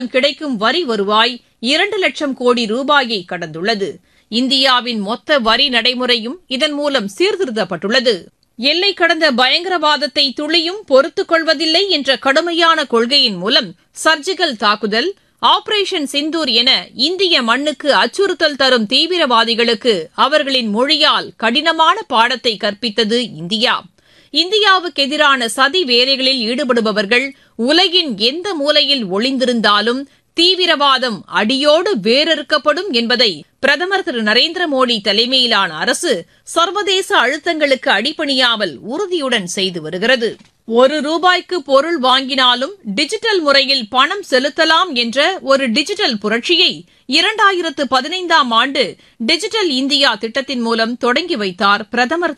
கிடைக்கும் வரி வருவாய் இரண்டு லட்சம் கோடி ரூபாயை கடந்துள்ளது இந்தியாவின் மொத்த வரி நடைமுறையும் இதன் மூலம் சீர்திருத்தப்பட்டுள்ளது எல்லை கடந்த பயங்கரவாதத்தை துளியும் பொறுத்துக் கொள்வதில்லை என்ற கடுமையான கொள்கையின் மூலம் சர்ஜிக்கல் தாக்குதல் ஆபரேஷன் சிந்தூர் என இந்திய மண்ணுக்கு அச்சுறுத்தல் தரும் தீவிரவாதிகளுக்கு அவர்களின் மொழியால் கடினமான பாடத்தை கற்பித்தது இந்தியா இந்தியாவுக்கு எதிரான சதி வேலைகளில் ஈடுபடுபவர்கள் உலகின் எந்த மூலையில் ஒளிந்திருந்தாலும் தீவிரவாதம் அடியோடு வேரறுக்கப்படும் என்பதை பிரதமர் திரு நரேந்திர மோடி தலைமையிலான அரசு சர்வதேச அழுத்தங்களுக்கு அடிபணியாமல் உறுதியுடன் செய்து வருகிறது ஒரு ரூபாய்க்கு பொருள் வாங்கினாலும் டிஜிட்டல் முறையில் பணம் செலுத்தலாம் என்ற ஒரு டிஜிட்டல் புரட்சியை இரண்டாயிரத்து பதினைந்தாம் ஆண்டு டிஜிட்டல் இந்தியா திட்டத்தின் மூலம் தொடங்கி வைத்தார் பிரதமர்